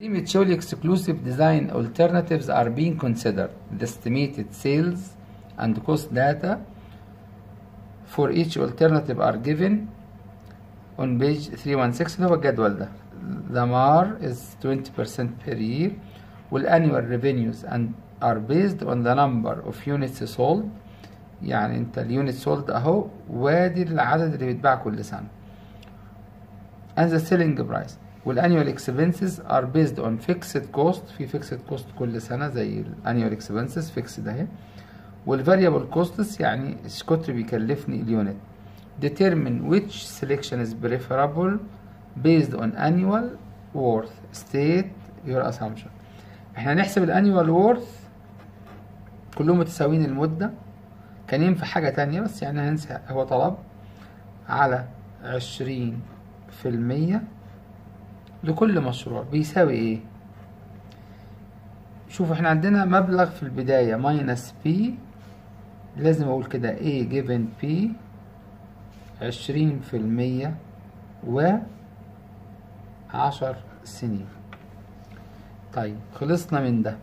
Mutually exclusive design alternatives are being considered. The estimated sales and cost data for each alternative are given on page 316 اللي هو الجدول ده. The MAR is 20% per year والannual revenues and are based on the number of units sold يعني انت اليونت سولد اهو وادي العدد اللي بيتباع كل سنة and the selling price والannual expenses are based on fixed cost في fixed cost كل سنة زي الانnual expenses fixed اهي والvariable costs يعني الكتر بيكلفني اليونت determine which selection is preferable based on annual worth state your assumption احنا نحسب الانيوال وورث كلهم متساويين المدة كان ينفع حاجة تانية بس يعني هننسى هو طلب على عشرين في المية لكل مشروع بيساوي ايه شوفوا احنا عندنا مبلغ في البداية ماينس بي لازم اقول كده A given P عشرين في المية و عشر سنين طيب خلصنا من ده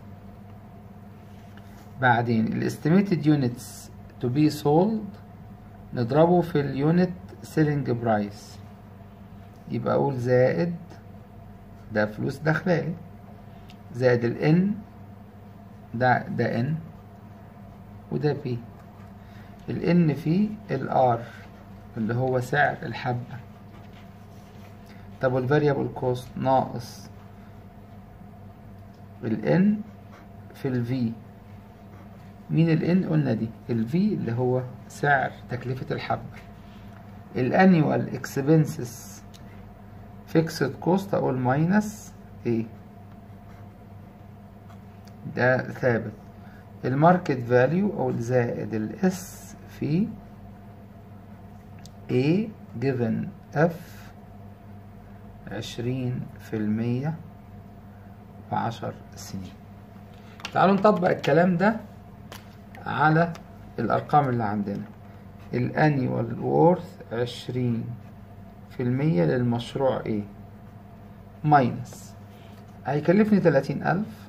بعدين الاستيميتد يونتس to be sold نضربه في اليونت سيلينج برايس يبقى اقول زائد ده فلوس داخلالي زائد الان ده ده ان وده بي الان فيه الار اللي هو سعر الحبة طب والفاريبل كوست ناقص الان في الفي مين الان قلنا دي الفي اللي هو سعر تكلفة الحبة الانيوال اكسبنسز فيكسد كوست اقول ماينس ايه ده ثابت الماركت فاليو او زائد الاس في A given F عشرين في المية وعشر سنين تعالوا نطبق الكلام ده على الأرقام اللي عندنا الانيوال وورث عشرين في المية للمشروع A ماينس هيكلفني تلاتين ألف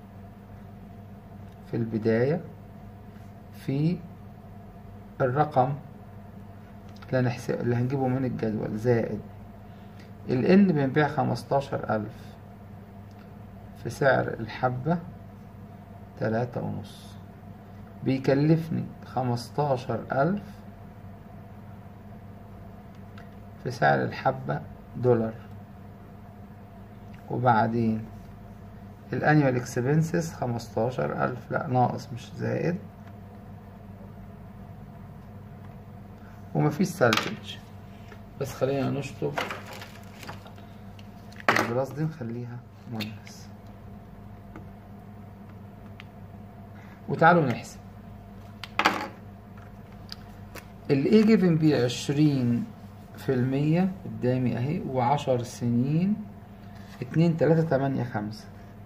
في البداية في الرقم اللي هنحسب اللي هنجيبه من الجدول زائد ال N بنبيع خمستاشر ألف في سعر الحبة تلاتة ونص بيكلفني خمستاشر ألف في سعر الحبة دولار وبعدين الانيوال اكسبنسز خمستاشر ألف لأ ناقص مش زائد ومفيش سالفج بس خلينا نشطب البلاس دي نخليها ماينس وتعالوا نحسب ال A given B عشرين في المية قدامي اهي وعشر سنين اتنين تلاتة تمانية خمسة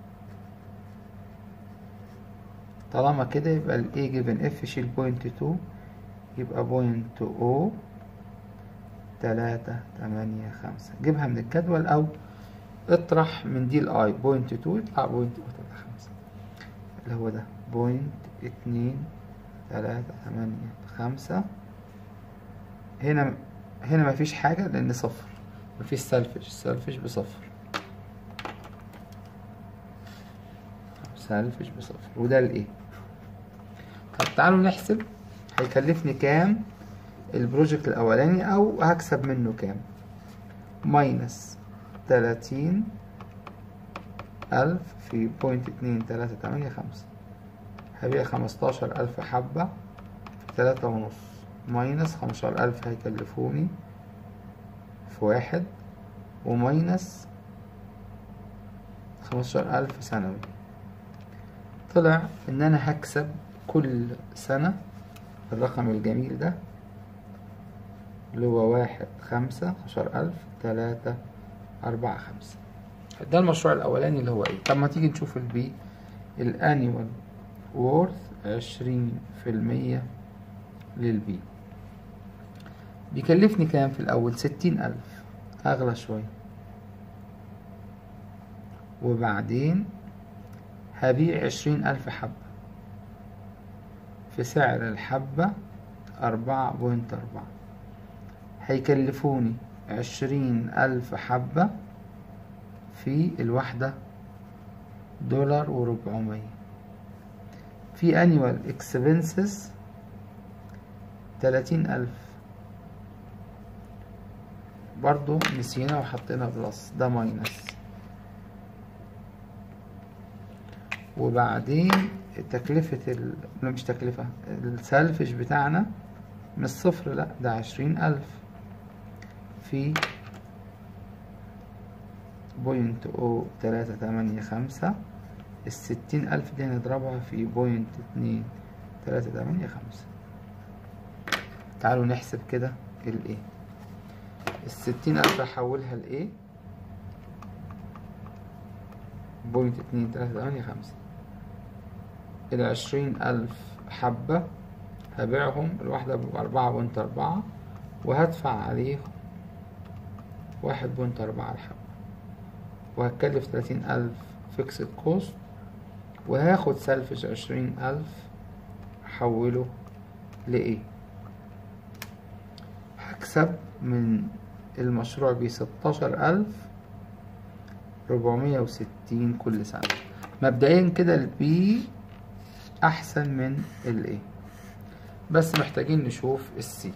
طالما كده يبقى ال A given F شيل بوينت تو يبقى بوينت او تلاتة تمانية خمسة جيبها من الجدول أو اطرح من دي الاي بوينت تو يطلع بوينت او تلاتة خمسة اللي هو ده بوينت اتنين تلاتة تمانية خمسة هنا هنا مفيش حاجة لأن صفر مفيش سلفش سلفش بصفر سلفش بصفر وده الايه طب تعالوا نحسب هيكلفني كام البروجكت الاولاني او هكسب منه كام ماينس تلاتين الف في بوينت اتنين تلاتة تمانية خمسة هبيع خمستاشر الف حبة في تلاتة ونص ماينس خمستاشر الف هيكلفوني في واحد وماينس خمستاشر الف سنوي طلع ان انا هكسب كل سنة الرقم الجميل ده اللي هو واحد خمسة عشر ألف تلاتة أربعة خمسة ده المشروع الأولاني اللي هو إيه طب ما تيجي نشوف البي الانيوال وورث عشرين في المية للبي بيكلفني كام في الأول ستين ألف أغلى شوية وبعدين هبيع عشرين ألف حبة في سعر الحبة أربعة بوينت أربعة هيكلفوني عشرين ألف حبة في الواحدة دولار وربعمية في annual expenses تلاتين ألف برضو نسينا وحطينا بلس ده ماينس وبعدين تكلفة ال... لا مش تكلفة السلفش بتاعنا مش صفر لا ده عشرين ألف في بوينت او تلاتة تمانية خمسة الستين ألف دي هنضربها في بوينت اتنين تلاتة تمانية خمسة تعالوا نحسب كده الايه الستين ألف أحولها لإيه بوينت اتنين تلاتة تمانية خمسة العشرين ألف حبة هبيعهم الواحدة بأربعة بوينت أربعة وهدفع عليهم واحد بوينت أربعة الحبة وهتكلف تلاتين ألف فيكسد كوست وهاخد سلفش عشرين ألف أحوله لإيه هكسب من المشروع بستاشر ألف ربعمية وستين كل سنة مبدئيا كده البي أحسن من الإيه بس محتاجين نشوف السي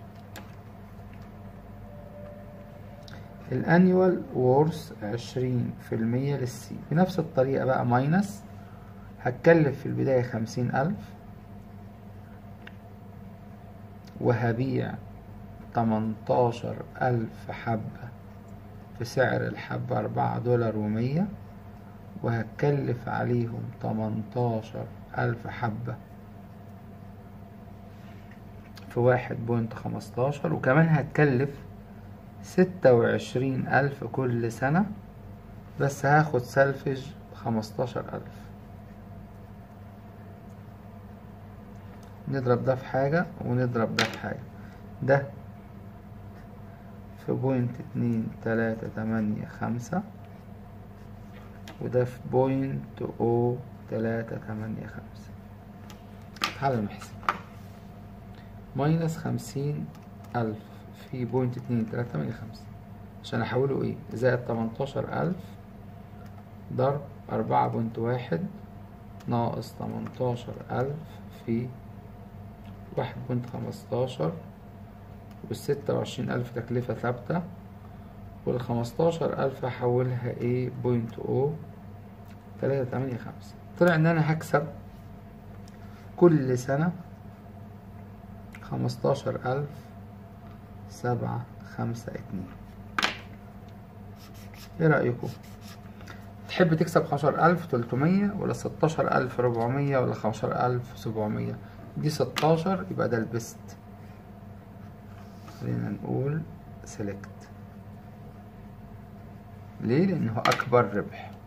الانيوال وورث عشرين في المية للسي بنفس الطريقة بقى ماينس هتكلف في البداية خمسين ألف وهبيع تمنتاشر ألف حبة في سعر الحبة أربعة دولار ومية وهتكلف عليهم تمنتاشر ألف حبة في واحد بوينت خمستاشر وكمان هتكلف ستة وعشرين ألف كل سنة بس هاخد سلفج خمستاشر ألف نضرب ده في حاجة ونضرب ده في حاجة ده في بوينت اتنين تلاتة تمانية خمسة وده في بوينت او تلاتة تمانية خمسة تعالوا نحسب ماينس خمسين ألف في بوينت اتنين تلاتة تمانية خمسة عشان أحوله ايه زائد تمنتاشر ألف ضرب أربعة بوينت واحد ناقص تمنتاشر ألف في واحد بوينت خمستاشر والستة وعشرين ألف تكلفة ثابتة والخمستاشر ألف أحولها ايه بوينت او تلاتة تمانية خمسة طلع إن أنا هكسب كل سنة خمستاشر ألف سبعة خمسة اتنين ايه رأيكم تحب تكسب خمستاشر ألف تلتمية ولا ستاشر ألف ربعمية ولا خمستاشر ألف سبعمية دي ستاشر يبقى ده البست خلينا نقول سيلكت ليه لأنه أكبر ربح